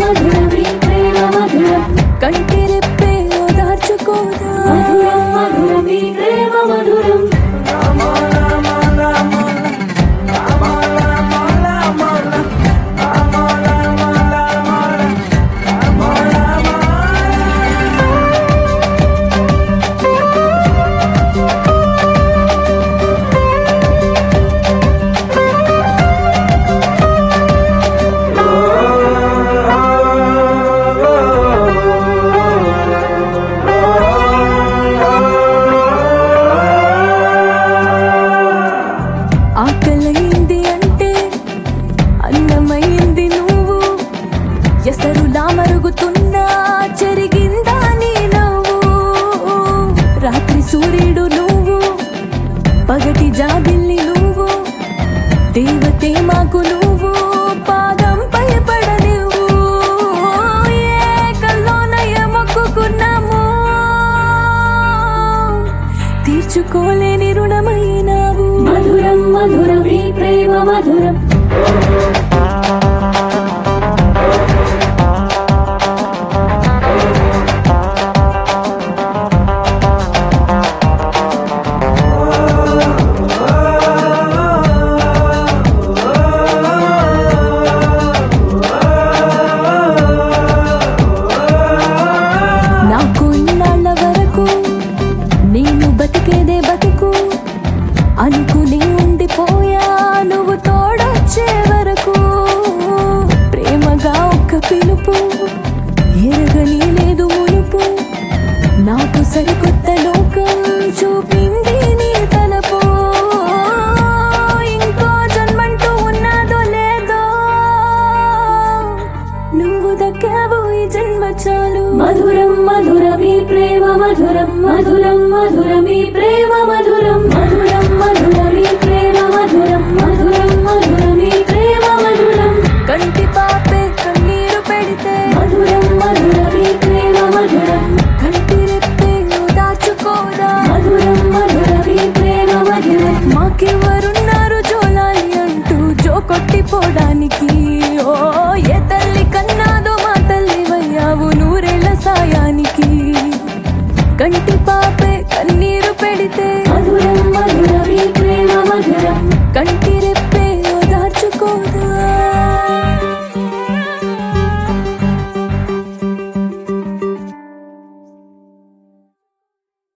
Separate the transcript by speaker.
Speaker 1: మధురం ఈ ప్రేమ మధురం
Speaker 2: కంటి రెప్పే ఓదార్చుకోదా
Speaker 1: మధురం మధురం ఈ ప్రేమ మధురం
Speaker 2: ఆకలైంది అంటే అన్నమైంది నువ్వు ఎసరులా మరుగుతున్నా చెరిగిందా నీ నవ్వు రాత్రి సూర్యుడు నువ్వు పగటి జాబిల్లి నువ్వు దేవతే మాకు నువ్వు పాదంపై పడ నువ్వు ఏ కల్లోనయ మొక్కుకున్నాము తీర్చుకోలేని రుణమైనావు
Speaker 1: మధురం మధురం ఈ ప్రేమ మధురం
Speaker 2: నాకు ఇన్నాళ్ళ వరకు నేను బతికేదే బతుకు అనుకుని ఉండిపోయా నువ్వు తోడొచ్చే వరకు ప్రేమగా ఒక్క పిలుపు ఎరగని లేదు మునుపు నాకు సరికొత్త లోకం చూపింది నీ తలపు ఇంకో జన్మంటూ ఉన్నదో లేదో నువ్వు దక్కావు ఈ జన్మ చాలు
Speaker 1: మధురం మధురం ఈ ప్రేమ మధురం మధురం మధురం ఈ ప్రేమ మధురం మధురం మధురం ఈ ప్రేమ మధురం